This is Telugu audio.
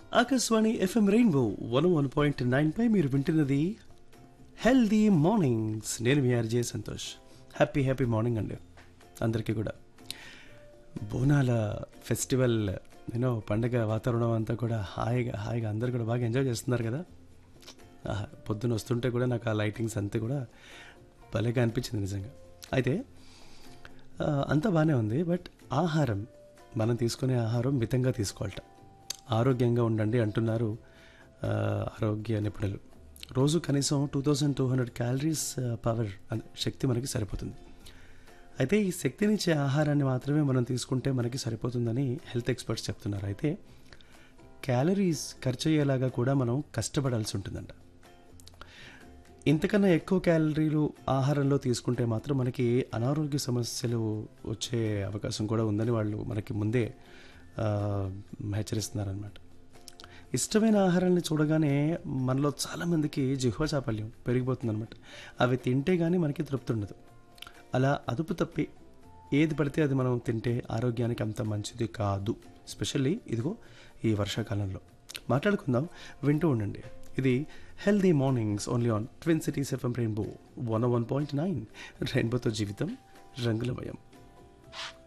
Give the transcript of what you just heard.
Akashvani FM rainbow one one point nine పై మీరు వింటున్నది హెల్దీ మార్నింగ్స్ నేను మీ RJ Santosh happy happy morning అండి అందరికీ కూడా బోనాల ఫెస్టివల్ నేను పండగ వాతావరణం అంతా కూడా హాయిగా హాయిగా అందరు కూడా బాగా ఎంజాయ్ చేస్తున్నారు కదా ఆహా, పొద్దున వస్తుంటే కూడా నాకు ఆ లైటింగ్స్ అంతా కూడా భలేగా అనిపించింది నిజంగా అయితే ఆ, అంతా బాగానే ఉంది బట్ ఆహారం మనం తీసుకునే ఆహారం మితంగా తీసుకోవాలట ఆరోగ్యంగా ఉండండి అంటున్నారు ఆ, ఆరోగ్య నిపుణులు రోజు కనీసం two thousand two hundred calories power శక్తి మనకి సరిపోతుంది అయితే ఈ శక్తినిచ్చే ఆహారాన్ని మాత్రమే మనం తీసుకుంటే మనకి సరిపోతుందని హెల్త్ ఎక్స్పర్ట్స్ చెప్తున్నారు అయితే క్యాలరీస్ ఖర్చు అయ్యేలాగా కూడా మనం కష్టపడాల్సి ఉంటుందంట ఇంతకన్నా ఎక్కువ క్యాలరీలు ఆహారంలో తీసుకుంటే మాత్రం మనకి అనారోగ్య సమస్యలు వచ్చే అవకాశం కూడా ఉందని వాళ్ళు మనకి ముందే ఆ, హెచ్చరిస్తున్నారనమాట ఇష్టమైన ఆహారాన్ని చూడగానే మనలో చాలామందికి జిహ్వ చాపల్యం పెరిగిపోతుందన్నమాట అవి తింటే కానీ మనకి తృప్తి ఉండదు అలా అదుపు తప్పి ఏది పడితే అది మనం తింటే ఆరోగ్యానికి అంత మంచిది కాదు స్పెషల్లీ ఇదిగో ఈ వర్షాకాలంలో మాట్లాడుకుందాం వింటూ ఉండండి ఇది healthy mornings only on twin cities FM rainbow one one point nine రెయిన్బోతో జీవితం రంగులమయం